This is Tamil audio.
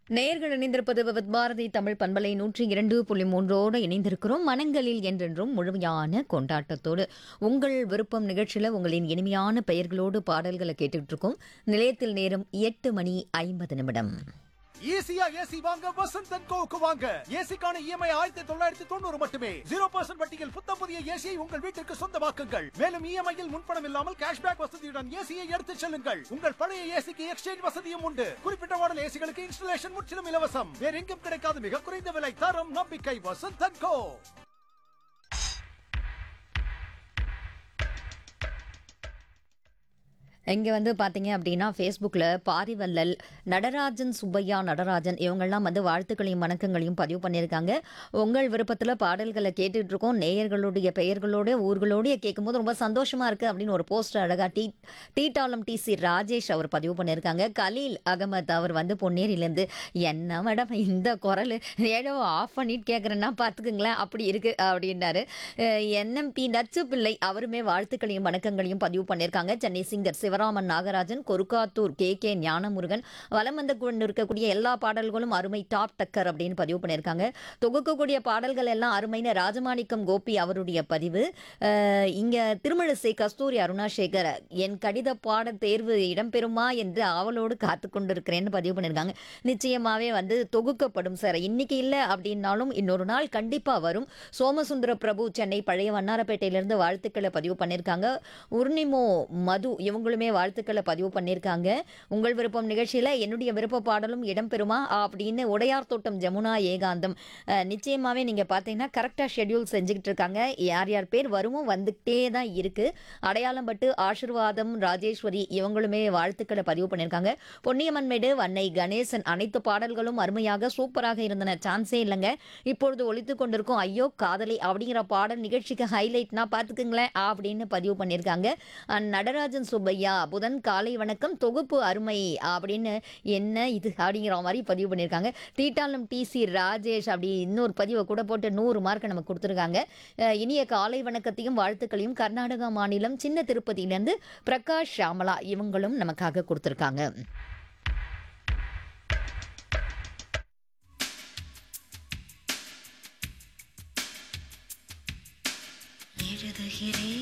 நேயர்கள் இணைந்திருப்பது விவித் பாரதி தமிழ் பண்பலை நூற்றி இரண்டு புள்ளி மூன்றோடு இணைந்திருக்கிறோம் மனங்களில் என்றென்றும் முழுமையான கொண்டாட்டத்தோடு உங்கள் விருப்பம் நிகழ்ச்சியில் உங்களின் இனிமையான பெயர்களோடு பாடல்களை கேட்டுட்டு இருக்கோம் நிலையத்தில் நேரம் எட்டு மணி ஐம்பது நிமிடம் ஈஸியா ஏசி வாங்க வசந்த் அண்ட் கோவுக்கு வாங்க ஏசிக்கான இஎம்ஐ ஆயிரத்தி தொள்ளாயிரத்தி தொண்ணூறு மட்டுமே ஜீரோ பர்சன்ட் வட்டியில் புத்த புதிய ஏசியை உங்கள் வீட்டிற்கு சொந்தமாக்குங்கள் மேலும் இஎம்ஐயில் முன்பணம் இல்லாமல் கேஷ்பேக் வசதியுடன் ஏசியை எடுத்துச் செல்லுங்கள் உங்கள் பழைய ஏசிக்கு எக்ஸ்சேஞ்ச் வசதியும் உண்டு குறிப்பிட்ட மாடல் ஏசிகளுக்கு இன்ஸ்டலேஷன் முற்றிலும் இலவசம் வேற எங்கும் கிடைக்காத மிக குறைந்த விலை தரம் நம்பிக்கை வசந்த் அண்ட் கோ இங்கே வந்து பார்த்தீங்க அப்படின்னா ஃபேஸ்புக்கில் பாரிவல்லல் நடராஜன் சுப்பையா நடராஜன் இவங்கெல்லாம் வந்து வாழ்த்துக்களையும் வணக்கங்களையும் பதிவு பண்ணியிருக்காங்க உங்கள் விருப்பத்தில் பாடல்களை கேட்டுட்டு இருக்கோம் நேயர்களுடைய பெயர்களோட ஊர்களோடய கேட்கும்போது ரொம்ப சந்தோஷமாக இருக்குது அப்படின்னு ஒரு போஸ்டர் அழகாக டி டீட்டாலம் டிசி ராஜேஷ் அவர் பதிவு பண்ணியிருக்காங்க கலீல் அகமத் அவர் வந்து பொன்னேரியிலேருந்து என்ன மேடம் இந்த குரல் ஏதோ ஆஃப் பண்ணிட்டு கேட்குறேன்னா பார்த்துக்குங்களேன் அப்படி இருக்குது அப்படின்னாரு என்எம்பி நச்சு பிள்ளை அவருமே வாழ்த்துக்களையும் வணக்கங்களையும் பதிவு பண்ணியிருக்காங்க Chennai singer Sivaraman Nagarajan Korukkathur K K Gnanamurugan வலம் வந்து கொண்டு இருக்கக்கூடிய எல்லா பாடல்களும் அருமை டாப் டக்கர் அப்படின்னு பதிவு பண்ணியிருக்காங்க தொகுக்கக்கூடிய பாடல்கள் எல்லாம் அருமைன்னு ராஜமாணிக்கம் கோபி அவருடைய பதிவு அஹ், இங்க திருமழிசை கஸ்தூரி அருணாசேகர் என் கடித பாட தேர்வு இடம்பெறுமா என்று ஆவலோடு காத்து கொண்டிருக்கிறேன்னு பதிவு பண்ணியிருக்காங்க நிச்சயமாவே வந்து தொகுக்கப்படும் சார் இன்னைக்கு இல்லை அப்படின்னாலும் இன்னொரு நாள் கண்டிப்பா வரும் சோமசுந்தர பிரபு சென்னை பழைய வண்ணாரப்பேட்டையிலிருந்து வாழ்த்துக்களை பதிவு பண்ணியிருக்காங்க உர்னிமோ மது இவங்களுமே வாழ்த்துக்களை பதிவு பண்ணியிருக்காங்க உங்கள் விருப்பம் நிகழ்ச்சியில் என்னுடைய விருப்ப பாடலும் இடம்பெறுமா அப்படின்னு உடையார் தோட்டம் ஜமுனா ஏகாந்தம் அஹ், நிச்சயமாவே நீங்கள் பார்த்தீங்கன்னா கரெக்டாக ஷெட்யூல் செஞ்சுக்கிட்டு இருக்காங்க யார் யார் பேர் வருமோ வந்துக்கிட்டே தான் இருக்குது அடையாளம் பட்டு ஆசிர்வாதம் ராஜேஸ்வரி இவங்களுமே வாழ்த்துக்களை பதிவு பண்ணியிருக்காங்க பொன்னியம்மன்மேடு வன்னை கணேசன் அனைத்து பாடல்களும் அருமையாக சூப்பராக இருந்தன சான்ஸே இல்லைங்க இப்பொழுது ஒழித்து கொண்டிருக்கும் ஐயோ காதலை அப்படிங்கிற பாடல் நிகழ்ச்சிக்கு ஹைலைட்னா பார்த்துக்குங்களேன் அப்படின்னு பதிவு பண்ணியிருக்காங்க அஹ் நடராஜன் சுப்பையா புதன் காலை வணக்கம் தொகுப்பு அருமை அப்படின்னு என்ன இது அப்படிங்கிற மாதிரி பதிவு பண்ணியிருக்காங்க தீட்டாளம் டிசி ராஜேஷ் அப்படி இன்னொரு பதிவை கூட போட்டு நூறு மார்க் நமக்கு கொடுத்துருக்காங்க அஹ் இனிய காலை வணக்கத்தையும் வாழ்த்துக்களையும் கர்நாடகா மாநிலம் சின்ன திருப்பதியிலேருந்து பிரகாஷ் ஷாமலா இவங்களும் நமக்காக கொடுத்துருக்காங்க எழுதுகிறேன்